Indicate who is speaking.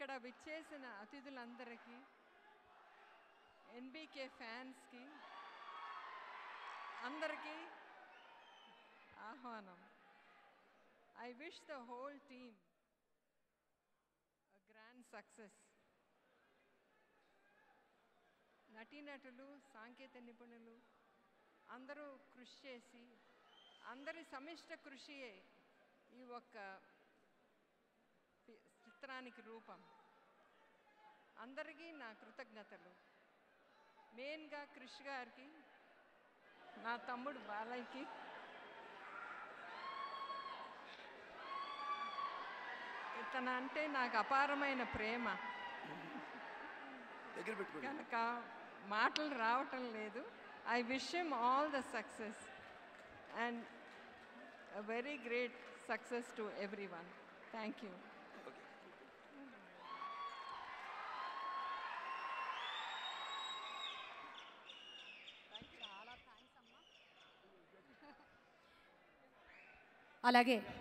Speaker 1: ఇక్కడ విచ్చేసిన అతిథులందరికీ ఎన్బీకే ఫ్యాన్స్కి అందరికీ ఆహ్వానం I wish the whole team grand success నటీనటులు సాంకేతిక నిపుణులు అందరూ కృషి చేసి అందరి సమిష్ట కృషియే ఈ ఒక్క చి- చిత్రానికి రూపం అందరికీ నా కృతజ్ఞతలు మెయిన్గా కృషి గారికి నా తమ్ముడు బాలయ్యకి ఇతను అంటే నాకు అపారమైన ప్రేమ
Speaker 2: దగ్గర పెట్టుకోండి
Speaker 1: కనుక మాటలు రావటం లేదు I wish him all the success and very great success to everyone thank you
Speaker 2: okay
Speaker 3: అలాగే